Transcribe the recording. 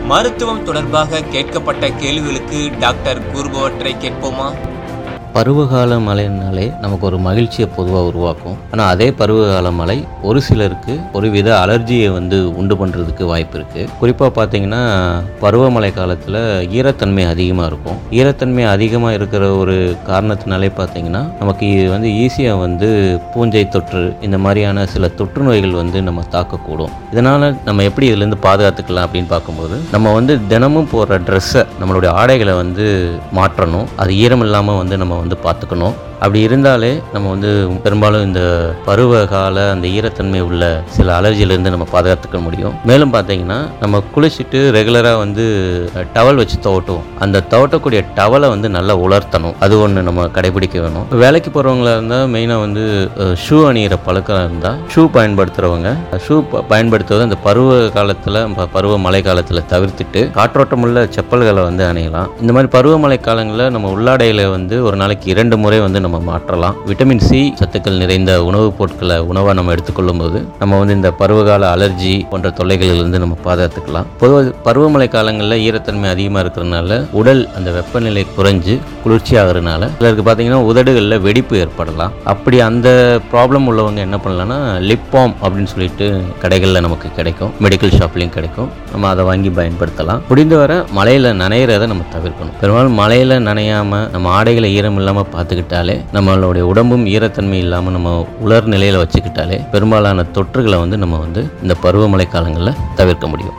மருத்துவம் தொடர்பாக கேட்கப்பட்ட கேள்விகளுக்கு டாக்டர் கூறுபவற்றை கேட்போமா பருவகால மழைனாலே நமக்கு ஒரு மகிழ்ச்சியை பொதுவாக உருவாக்கும் ஆனால் அதே பருவகால மழை ஒரு சிலருக்கு ஒரு வித அலர்ஜியை வந்து உண்டு பண்ணுறதுக்கு வாய்ப்பு இருக்குது குறிப்பாக பார்த்தீங்கன்னா பருவமழை காலத்தில் ஈரத்தன்மை அதிகமாக இருக்கும் ஈரத்தன்மை அதிகமாக இருக்கிற ஒரு காரணத்தினாலே பார்த்தீங்கன்னா நமக்கு இது வந்து ஈஸியாக வந்து பூஞ்சை தொற்று இந்த மாதிரியான சில தொற்று நோய்கள் வந்து நம்ம தாக்கக்கூடும் இதனால் நம்ம எப்படி இதுலேருந்து பாதுகாத்துக்கலாம் அப்படின்னு பார்க்கும்போது நம்ம வந்து தினமும் போடுற ட்ரெஸ்ஸை நம்மளுடைய ஆடைகளை வந்து மாற்றணும் அது ஈரம் இல்லாமல் வந்து நம்ம வந்து பார்த்துக்கணும் அப்படி இருந்தாலே நம்ம வந்து பெரும்பாலும் இந்த பருவ கால அந்த ஈரத்தன்மை உள்ள சில அலர்ஜியிலேருந்து நம்ம பாதுகாத்துக்க முடியும் மேலும் பார்த்தீங்கன்னா நம்ம குளிச்சுட்டு ரெகுலராக வந்து டவல் வச்சு துவட்டுவோம் அந்த துவட்டக்கூடிய டவலை வந்து நல்லா உலர்த்தணும் அது ஒன்று நம்ம கடைபிடிக்க வேணும் வேலைக்கு போகிறவங்களா இருந்தால் மெயினாக வந்து ஷூ அணிகிற பழக்கம் இருந்தால் ஷூ பயன்படுத்துகிறவங்க ஷூ பயன்படுத்துவது அந்த பருவ காலத்தில் பருவ மழை காலத்தில் தவிர்த்துட்டு காற்றோட்டமுள்ள செப்பல்களை வந்து அணியலாம் இந்த மாதிரி பருவமழை காலங்களில் நம்ம உள்ளாடையில் வந்து ஒரு நாளைக்கு இரண்டு முறை வந்து நம்ம மாற்றலாம் விட்டமின் சி சத்துக்கள் நிறைந்த உணவுப் பொருட்களை உணவாக நம்ம எடுத்துக்கொள்ளும் போது நம்ம வந்து இந்த பருவகால அலர்ஜி போன்ற தொல்லைகளிலிருந்து நம்ம பாதுகாத்துக்கலாம் பொதுவாக பருவமழை காலங்களில் ஈரத்தன்மை அதிகமாக இருக்கிறதுனால உடல் அந்த வெப்பநிலை குறைஞ்சு குளிர்ச்சி ஆகிறதுனால சிலருக்கு பார்த்தீங்கன்னா உதடுகளில் வெடிப்பு ஏற்படலாம் அப்படி அந்த ப்ராப்ளம் உள்ளவங்க என்ன பண்ணலாம்னா லிப்பாம் அப்படின்னு சொல்லிட்டு கடைகளில் நமக்கு கிடைக்கும் மெடிக்கல் ஷாப்லேயும் கிடைக்கும் நம்ம அதை வாங்கி பயன்படுத்தலாம் முடிந்தவரை மழையில் நனையிறதை நம்ம தவிர்க்கணும் பெரும்பாலும் மழையில் நனையாமல் நம்ம ஆடைகளை ஈரம் இல்லாமல் பார்த்துக்கிட்டாலே நம்மளுடைய உடம்பும் ஈரத்தன்மை இல்லாமல் நம்ம உலர் நிலையில் வச்சுக்கிட்டாலே பெரும்பாலான தொற்றுகளை வந்து நம்ம வந்து இந்த பருவமழை காலங்களில் தவிர்க்க முடியும்